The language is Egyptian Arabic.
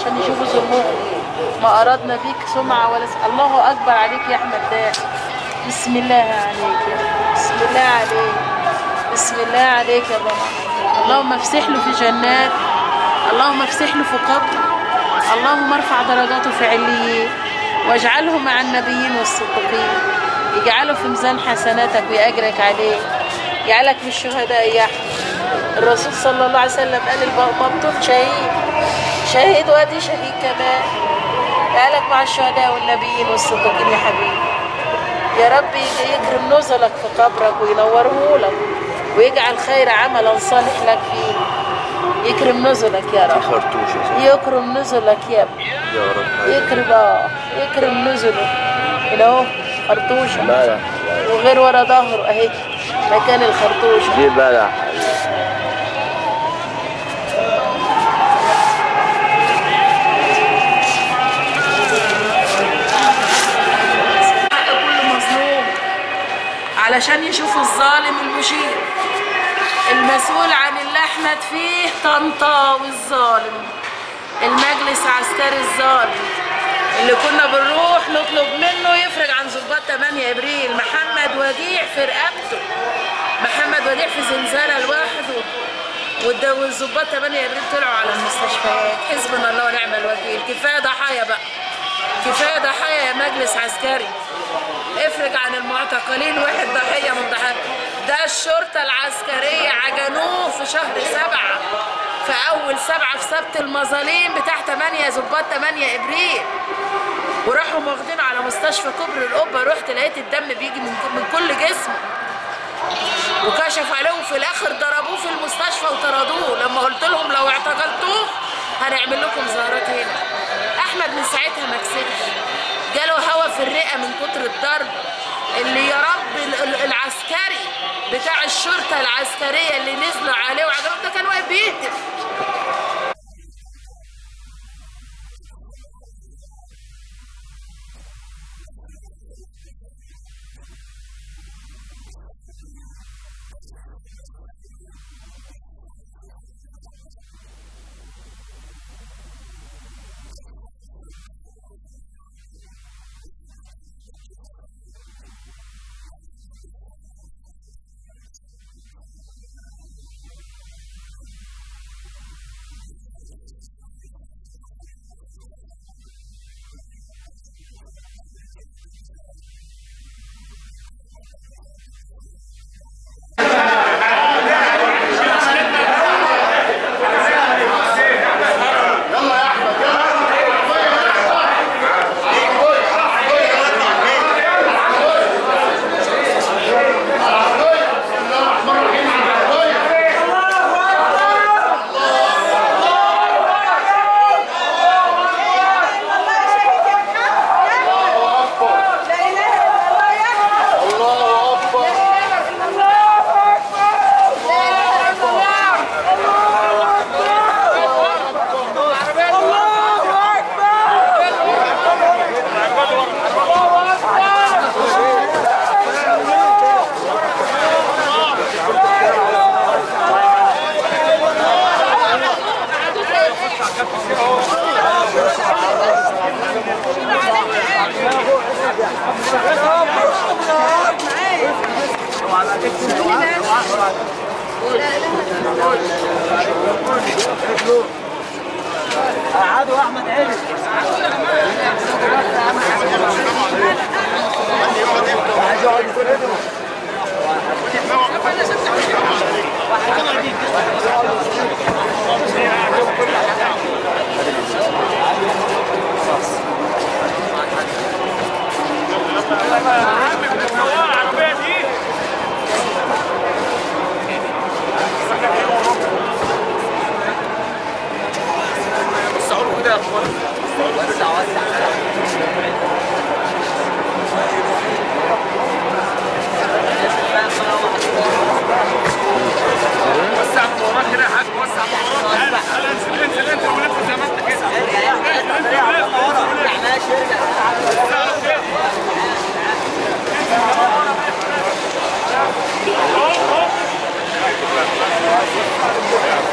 عشان يشوفوا ظلمهم ما أردنا بيك سمعة ولا س... الله أكبر عليك يا أحمد ده بسم الله عليك يا بسم الله عليك بسم الله عليك يا بابا اللهم افسح له في جنات اللهم افسح له في قبر اللهم ارفع درجاته في عليين واجعله مع النبيين والصديقين اجعله في ميزان حسناتك وأجرك عليه يجعلك من الشهداء يا أحمد الرسول صلى الله عليه وسلم قال المبطوط شهيد شهيد وادي شهيد كمان يجعلك مع الشهداء والنبيين والصديقين يا حبيبي يا رب يكرم نزلك في قبرك وينوره لك ويجعل خير عملا صالح لك فيه يكرم نزلك يا رب خرطوش يكرم نزلك يا ابني يا رب يكرم اه يكرم نزله هنا اهو خرطوشه بلح وغير ورا ظهره اهي مكان الخرطوشه دي بلح حق كل مظلوم علشان يشوفوا الظالم المشير المسؤول عن اللي احمد فيه طنطاوي الظالم المجلس عسكري الظالم اللي كنا بنروح نطلب منه يفرج عن ضباط 8 ابريل محمد وديع في رقبته محمد وديع في زنزانه لوحده والد- والظباط 8 ابريل طلعوا على المستشفيات حسبنا الله ونعم الوكيل كفايه ضحايا بقى كفايه ضحايا يا مجلس عسكري افرج عن المعتقلين واحد ضحيه من ضحايا ده الشرطه العسكريه عجنوه في شهر سبعة في اول سبعة في سبت المظاليم بتاع 8 ظباط 8 ابريل وراحوا واخدينه على مستشفى كبر القبه رحت لقيت الدم بيجي من من كل جسمه وكشفوا عليه وفي الاخر ضربوه في المستشفى وطردوه لما قلت لهم لو اعتقلتوه هنعمل لكم زهرات هنا احمد من ساعتها ما كسبش جاله هوا في الرئه من كتر الضرب اللي يا رب ال- ال- العسكري بتاع الشرطه العسكريه اللي نزلوا عليه وعجبهم ده كان واقف بيهتف قعدوا احمد علي وسع من وراك كده يا حاج وسع من وراك تعالى تعالى انزل انزل انت ولف زي ما انت كده انزل انزل ولف اهو اهو